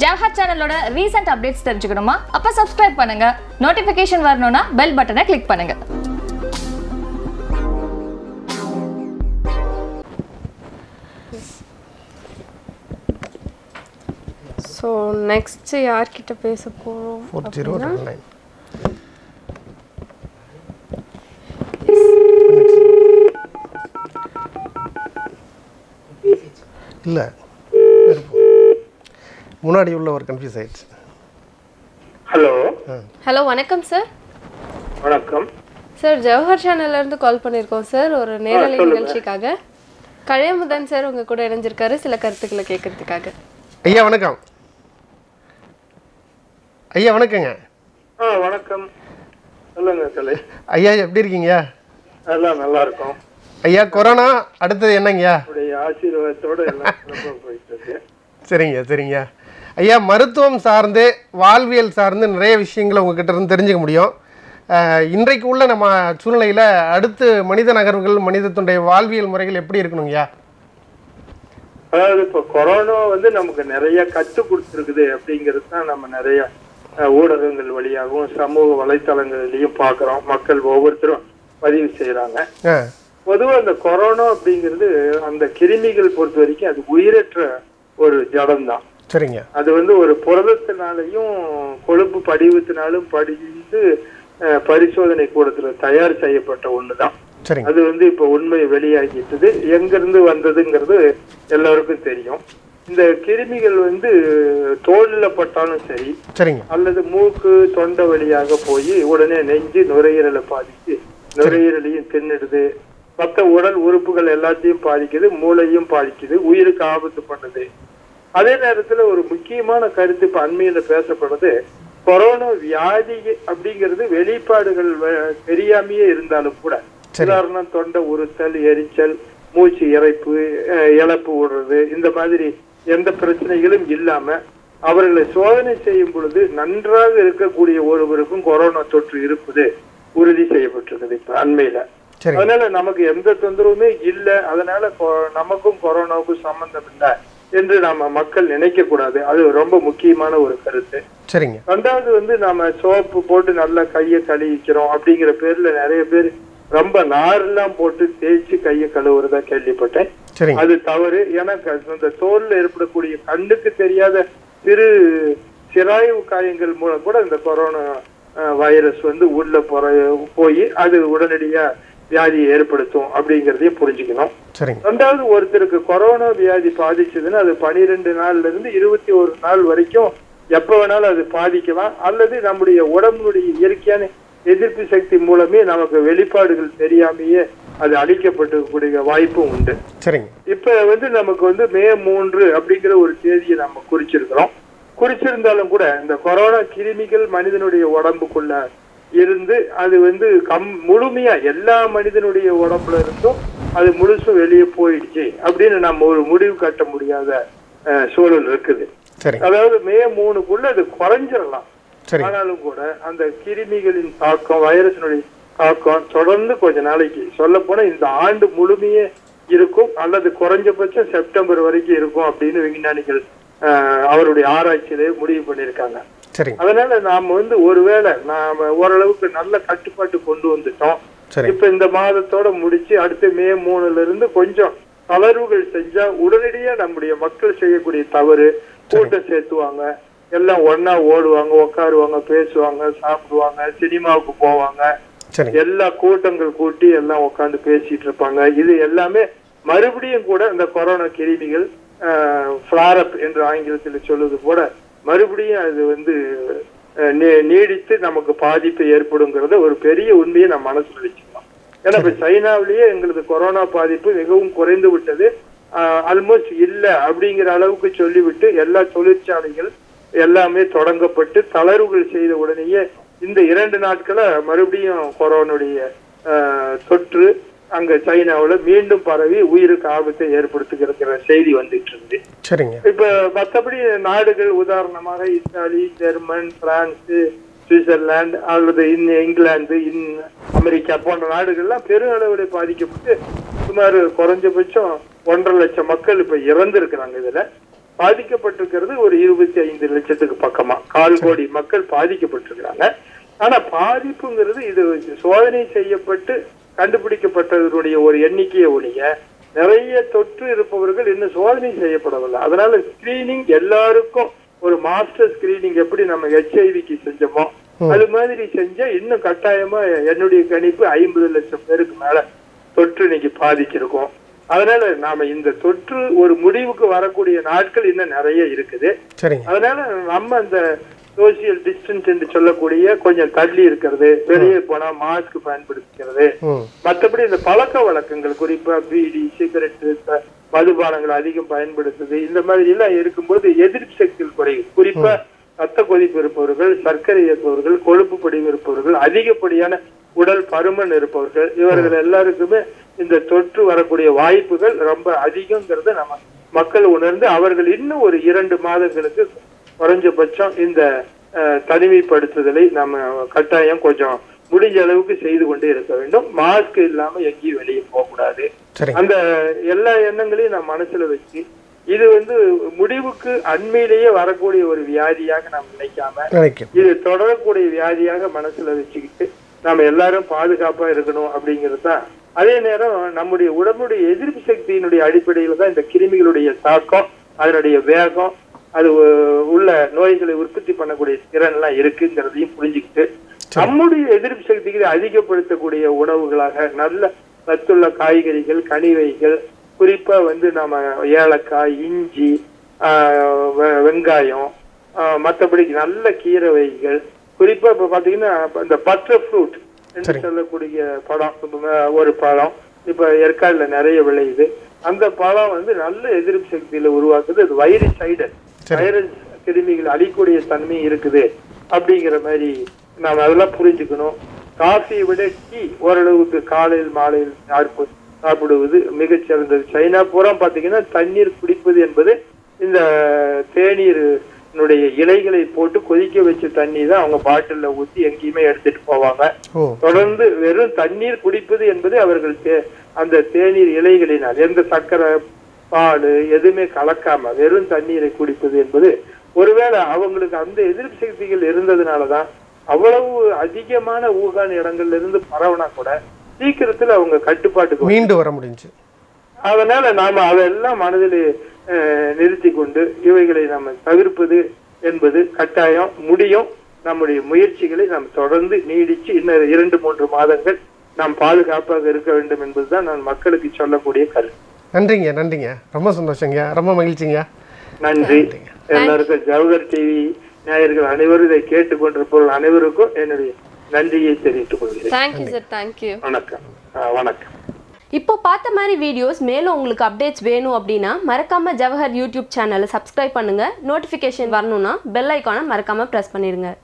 வியாஹா சேனலோட recent updates தெரிஞ்சுக்கணுமா அப்ப சப்ஸ்கிரைப் பண்ணுங்க நோட்டிபிகேஷன் வரணும்னா பெல் பட்டனை கிளிக் பண்ணுங்க ஸோ நெக்ஸ்ட் யார்கிட்ட பேச போகிறோம் ஃபோர் ஜீரோ டபுள் நைன் இல்லை முன்னாடி உள்ள ஒரு கன்ஃபியூஸ் ஆயிடுச்சு ஹலோ ஹலோ வணக்கம் சார் வணக்கம் சார் ஜவஹர் சேனல்ல இருந்து கால் பண்ணியிருக்கோம் சார் ஒரு நேரலை சொல்லுங்க. நிகழ்ச்சிக்காக கழையமுதன் சார் உங்க கூட இணைஞ்சிருக்காரு சில கருத்துக்களை கேட்கறதுக்காக ஐயா வணக்கம் ஐயா வணக்கங்க ஆ வணக்கம் சொல்லுங்க கலை ஐயா எப்படி இருக்கீங்க எல்லாம் நல்லா இருக்கும் ஐயா கொரோனா அடுத்தது என்னங்கய்யா உடைய ஆசீர்வாதத்தோட எல்லாம் சிறப்பா போயிட்டு இருக்கு சரிங்க சரிங்க ஐயா மருத்துவம் சார்ந்து வாழ்வியல் சார்ந்து நிறைய விஷயங்களை உங்ககிட்ட இருந்து தெரிஞ்சுக்க முடியும் அஹ், இன்றைக்கு உள்ள நம்ம சூழ்நிலையில் அடுத்து மனித நகர்வுகள் மனிதத்துடைய வாழ்வியல் முறைகள் எப்படி இருக்கணுங்கய்யா அதாவது இப்போ கொரோனா வந்து நமக்கு நிறைய கற்றுக் கொடுத்துருக்குது அப்படிங்கிறது தான் நம்ம நிறைய அஹ், ஊடகங்கள் வழியாகவும் சமூக வலைத்தளங்களிலையும் பார்க்குறோம் மக்கள் ஒவ்வொருத்தரும் பதிவு செய்கிறாங்க ஆ பொதுவாக அந்த கொரோனா அப்படிங்கிறது அந்த கிருமிகள் பொறுத்த வரைக்கும் அது உயிரற்ற ஒரு ஜடம் தான் சரிங்க அது வந்து ஒரு புரதத்தினாலையும் கொழுப்பு படிவத்தினாலும் படிந்து அஹ், பரிசோதனை கூடத்துல தயார் செய்யப்பட்ட ஒண்ணுதான் சரிங்க அது வந்து இப்ப உண்மை வெளியாகிட்டது எங்கிருந்து வந்ததுங்கிறது எல்லாருக்கும் தெரியும் இந்த கிருமிகள் வந்து தோல்ல பட்டாலும் சரி சரிங்க அல்லது மூக்கு தொண்டை வழியாக போய் உடனே நெஞ்சு நுரையீரலை பாதிச்சு நுரையீரலையும் தின்னுடுது மற்ற உடல் உறுப்புகள் எல்லாத்தையும் பாதிக்குது மூளையும் பாதிக்குது உயிருக்கு ஆபத்து பண்ணுது அதே நேரத்துல ஒரு முக்கியமான கருத்து இப்ப அண்மையில பேசப்படுது கொரோனா வியாதி அப்படிங்கிறது வெளிப்பாடுகள் வ- தெரியாமையே இருந்தாலும் கூட சரி. உதாரணம் தொண்டை உறுத்தல் எரிச்சல் மூச்சு இறைப்பு அஹ், இழப்பு விடுறது இந்த மாதிரி எந்த பிரச்சனைகளும் இல்லாம அவர்களை சோதனை செய்யும் பொழுது நன்றாக இருக்கக்கூடிய ஒருவருக்கும் கொரோனா தொற்று இருப்பது உறுதி செய்யப்பட்டிருக்குது இப்ப அண்மையில சரிங்க அதனால நமக்கு எந்த தொந்தரவுமே இல்ல அதனால கொ- நமக்கும் கொரோனாவுக்கும் சம்பந்தம் இல்லை என்று நாம மக்கள் நினைக்க கூடாது அது ரொம்ப முக்கியமான ஒரு கருத்து சரிங்க ரெண்டாவது வந்து நாம சோப்பு போட்டு நல்லா கையை கழுவிக்கிறோம் அப்படிங்கிற பேர்ல நிறைய பேர் ரொம்ப நாரெல்லாம் போட்டு தேய்ச்சி கையை கழுவுறதா கேள்விப்பட்டேன் சரிங்க அது தவறு ஏன்னா க- இந்த தோல்ல ஏற்படக்கூடிய கண்ணுக்கு தெரியாத சிறு சிராய்வு காயங்கள் மூலம் கூட இந்த கொரோனா அஹ், வைரஸ் வந்து உள்ள போற போய் அது உடனடியா வியாதியை ஏற்படுத்தும் அப்படிங்கறதையும் புரிஞ்சுக்கணும் சரிங்க ரெண்டாவது ஒருத்தருக்கு கொரோனா வியாதி பாதிச்சதுன்னா அது பனிரெண்டு நாள்ல இருந்து இருபத்தி ஒரு நாள் வரைக்கும் எப்ப வேணாலும் அது பாதிக்கலாம் அல்லது நம்முடைய உடம்புடைய இயற்கையான எதிர்ப்பு சக்தி மூலமே நமக்கு வெளிப்பாடுகள் தெரியாமையே அது அழிக்கப்பட்டிருக்கக்கூடிய வாய்ப்பும் உண்டு சரிங்க இப்ப வந்து நமக்கு வந்து மே மூன்று அப்படிங்கிற ஒரு தேதியை நம்ம குறிச்சிருக்கிறோம் குறிச்சிருந்தாலும் கூட இந்த கொரோனா கிருமிகள் மனிதனுடைய உடம்புக்குள்ள இருந்து அது வந்து கம் முழுமையா எல்லா மனிதனுடைய உடம்புல இருந்தும் அது முழுசும் வெளியே போயிடுச்சு அப்படின்னு நம்ம ஒரு முடிவு கட்ட முடியாத அஹ், சூழல் இருக்குது சரிங்க அதாவது மே மூணுக்குள்ள அது குறைஞ்சிடலாம் சரிங்க ஆனாலும் கூட அந்த கிருமிகளின் தாக்கம் வைரஸினுடைய தாக்கம் தொடர்ந்து கொஞ்ச நாளைக்கு சொல்ல போனா இந்த ஆண்டு முழுமையே இருக்கும் அல்லது குறைஞ்சபட்சம் செப்டம்பர் வரைக்கும் இருக்கும் அப்படின்னு விஞ்ஞானிகள் ஆஹ், அவருடைய ஆராய்ச்சியிலே முடிவு பண்ணியிருக்காங்க சரிங்க அதனால நாம வந்து ஒருவேளை நாம ஓரளவுக்கு நல்ல கட்டுப்பாட்டு கொண்டு வந்துட்டோம் சரிங்க இப்ப இந்த மாதத்தோட முடிச்சு அடுத்து மே மூணுல இருந்து கொஞ்சம் தளர்வுகள் செஞ்சா உடனடியா நம்முடைய மக்கள் செய்யக்கூடிய தவறு கூட்டம் சேர்த்துவாங்க எல்லாம் ஒண்ணா ஓடுவாங்க உட்காருவாங்க பேசுவாங்க சாப்பிடுவாங்க சினிமாவுக்கு போவாங்க சரிங்க எல்லா கூட்டங்கள் கூட்டி எல்லாம் உட்காந்து பேசிட்டு இருப்பாங்க இது எல்லாமே மறுபடியும் கூட இந்த கொரோனா கிருமிகள் ஃபிளாரப் என்று ஆங்கிலத்தில் சொல்லுவது போல மறுபடியும் அது வந்து அஹ், நீ- நீடித்து நமக்கு பாதிப்பு ஏற்படுங்கிறத ஒரு பெரிய உண்மையை நம்ம மனசுல வச்சுக்கலாம் ஏன்னா இப்ப சைனாவிலேயே எங்களது கொரோனா பாதிப்பு மிகவும் குறைந்து விட்டது ஆல்மோஸ்ட் இல்ல அப்படிங்கிற அளவுக்கு சொல்லிவிட்டு எல்லா தொழிற்சாலைகள் எல்லாமே தொடங்கப்பட்டு தளர்வுகள் செய்த உடனேயே இந்த இரண்டு நாட்கள மறுபடியும் கொரோனுடைய ஆஹ், தொற்று அங்க சைனாவுல மீண்டும் பரவி உயிருக்கு ஆபத்தை ஏற்படுத்துகிற செய்தி வந்துட்டு இருந்து சரிங்க இப்ப மற்றபடி நாடுகள் உதாரணமாக இத்தாலி ஜெர்மன் பிரான்ஸ் சுவிட்சர்லாந்து அல்லது இன் இங்கிலாந்து இன் அமெரிக்கா போன்ற நாடுகள்லாம் பெரும் அளவில் பாதிக்கப்பட்டு சுமார் குறைஞ்சபட்சம் ஒன்றரை லட்சம் மக்கள் இப்ப இறந்திருக்கிறாங்க இதுல பாதிக்கப்பட்டிருக்கிறது ஒரு இருபத்தி ஐந்து லட்சத்துக்கு பக்கமா கால் கோடி மக்கள் பாதிக்கப்பட்டிருக்கிறாங்க ஆனா பாதிப்புங்கிறது இது சோதனை செய்யப்பட்டு கண்டுபிடிக்கப்பட்டதனுடைய ஒரு எண்ணிக்கையை ஒழிய நிறைய தொற்று இருப்பவர்கள் இன்னும் சோதனை செய்யப்படவில்லை அதனால ஸ்கிரீனிங் எல்லாருக்கும் ஒரு மாஸ்டர் ஸ்கிரீனிங் எப்படி நம்ம ஹெச்ஐவிக்கு செஞ்சோமோ அது மாதிரி செஞ்சா இன்னும் கட்டாயமா என்னுடைய கணிப்பு ஐம்பது லட்சம் பேருக்கு மேல தொற்று இன்னைக்கு பாதிச்சிருக்கோம் அதனால நாம இந்த தொற்று ஒரு முடிவுக்கு வரக்கூடிய நாட்கள் இன்னும் நிறைய இருக்குது சரிங்க அதனால நம்ம அந்த சோசியல் டிஸ்டன்ஸ் என்று சொல்லக்கூடிய கொஞ்சம் தள்ளி இருக்கிறது வெளியே போனா மாஸ்க் பயன்படுத்திக்கிறது ம் மற்றபடி இந்த பழக்க வழக்கங்கள் குறிப்பா பீடி சிகரெட் மதுபானங்கள் அதிகம் பயன்படுத்துது இந்த மாதிரி எல்லாம் இருக்கும்போது எதிர்ப்பு சக்திகள் குறையும் குறிப்பா ரத்த கொதிப்பு இருப்பவர்கள் சர்க்கரை இருப்பவர்கள் கொழுப்பு படிவு இருப்பவர்கள் அதிகப்படியான உடல் பருமன் இருப்பவர்கள் இவர்கள் எல்லாருக்குமே இந்த தொற்று வரக்கூடிய வாய்ப்புகள் ரொம்ப அதிகங்கிறத நம்ம மக்கள் உணர்ந்து அவர்கள் இன்னும் ஒரு இரண்டு மாதங்களுக்கு குறைஞ்சபட்சம் இந்த அஹ், தனிமைப்படுத்துதலை நம்ம கட்டாயம் கொஞ்சம் முடிஞ்ச அளவுக்கு செய்து கொண்டே இருக்க வேண்டும் மாஸ்க் இல்லாம எங்கேயும் வெளியே போகக்கூடாது சரிங்க அந்த எல்லா எண்ணங்களையும் நான் மனசுல வச்சு இது வந்து முடிவுக்கு அண்மையிலேயே வரக்கூடிய ஒரு வியாதியாக நாம் நினைக்காம நினைக்கும் இது தொடரக்கூடிய வியாதியாக மனசுல வச்சுக்கிட்டு நாம எல்லாரும் பாதுகாப்பா இருக்கணும் அப்படிங்கிறது தான் அதே நேரம் நம்முடைய உடம்புடைய எதிர்ப்பு சக்தியினுடைய அடிப்படையில தான் இந்த கிருமிகளுடைய தாக்கம் அதனுடைய வேகம் அது உ- உள்ள நோய்களை உற்பத்தி பண்ணக்கூடிய திறன் எல்லாம் இருக்குங்கிறதையும் புரிஞ்சுக்கிட்டு நம்முடைய எதிர்ப்பு சக்திகளை அதிகப்படுத்தக்கூடிய உணவுகளாக நல்ல சத்துள்ள காய்கறிகள் கனிவைகள் குறிப்பா வந்து நம்ம ஏலக்காய் இஞ்சி ஆஹ் வெ- வெங்காயம் ஆஹ் மத்தபடி நல்ல கீரை வகைகள் குறிப்பா இப்ப பாத்தீங்கன்னா இப்ப இந்த பட்டர் ஃப்ரூட் என்று சரி. சொல்லக்கூடிய பழம் இப்ப ம- ஒரு பழம் இப்ப ஏற்காடுல நிறைய விளையுது அந்த பழம் வந்து நல்ல எதிர்ப்பு சக்தியில உருவாக்குது அது வைரசைடர் வைரஸ் கிருமிகள் அழிக்கூடிய தன்மை இருக்குது அப்படிங்கிற மாதிரி நாம அதெல்லாம் புரிஞ்சுக்கணும் காஃபியை விட டீ ஓரளவுக்கு காலையில் மாலையில் சாப்பிடு- சாப்பிடுவது மிகச் சிறந்தது சைனா பூரா பாத்தீங்கன்னா தண்ணீர் குடிப்பது என்பது இந்த தேநீருடைய இலைகளை போட்டு கொதிக்க வச்ச தண்ணி தான் அவங்க பாட்டில்ல ஊத்தி எங்கேயுமே எடுத்துட்டு போவாங்க ஓ தொடர்ந்து வெறும் தண்ணீர் குடிப்பது என்பது அவர்கள் தே- அந்த தேநீர் இலைகளினால் எந்த சர்க்கரை பால் எதுவுமே கலக்காம வெறும் தண்ணீரை குடிப்பது என்பது ஒருவேளை அவங்களுக்கு அந்த எதிர்ப்பு சக்திகள் இருந்ததுனாலதான் அவ்வளவு அதிகமான ஊகான் இடங்கள்ல இருந்து பரவனா கூட சீக்கிரத்துல அவங்க கட்டுப்பாட்டுக்கு வந்தாங்க. மீண்டு வர முடிஞ்சு அதனால நாம அதெல்லாம் மனதில் அஹ், நிறுத்தி கொண்டு இவைகளை நம்ம தவிர்ப்பது என்பது கட்டாயம் முடியும் நம்முடைய முயற்சிகளை நாம் தொடர்ந்து நீடிச்சு இன்னும் இரண்டு மூன்று மாதங்கள் நாம் பாதுகாப்பாக இருக்க வேண்டும் என்பதுதான் நான் மக்களுக்கு சொல்லக்கூடிய கருத்து நன்றிங்க நன்றிங்க ரொம்ப சந்தோஷங்க ரொம்ப மகிழ்ச்சிங்க நன்றி எல்லாருக்கும் ஜவஹர் டிவி நேயர்கள் அனைவரும் இதை கேட்டுக்கொண்டிருப்பவர்கள் அனைவருக்கும் என்னுடைய நன்றியை தெரிவித்துக் கொள்கிறேன் தேங்க்யூ சார் தேங்க்யூ வணக்கம் அஹ், வணக்கம் இப்போ பார்த்த மாதிரி வீடியோஸ் மேலும் உங்களுக்கு அப்டேட்ஸ் வேணும் அப்படின்னா மறக்காம ஜவஹர் யூடியூப் சேனலை சப்ஸ்கிரைப் பண்ணுங்க நோட்டிஃபிகேஷன் வரணும்னா பெல் ஐக்கானை மறக்காம ப்ரெஸ் பண்ணிடுங்க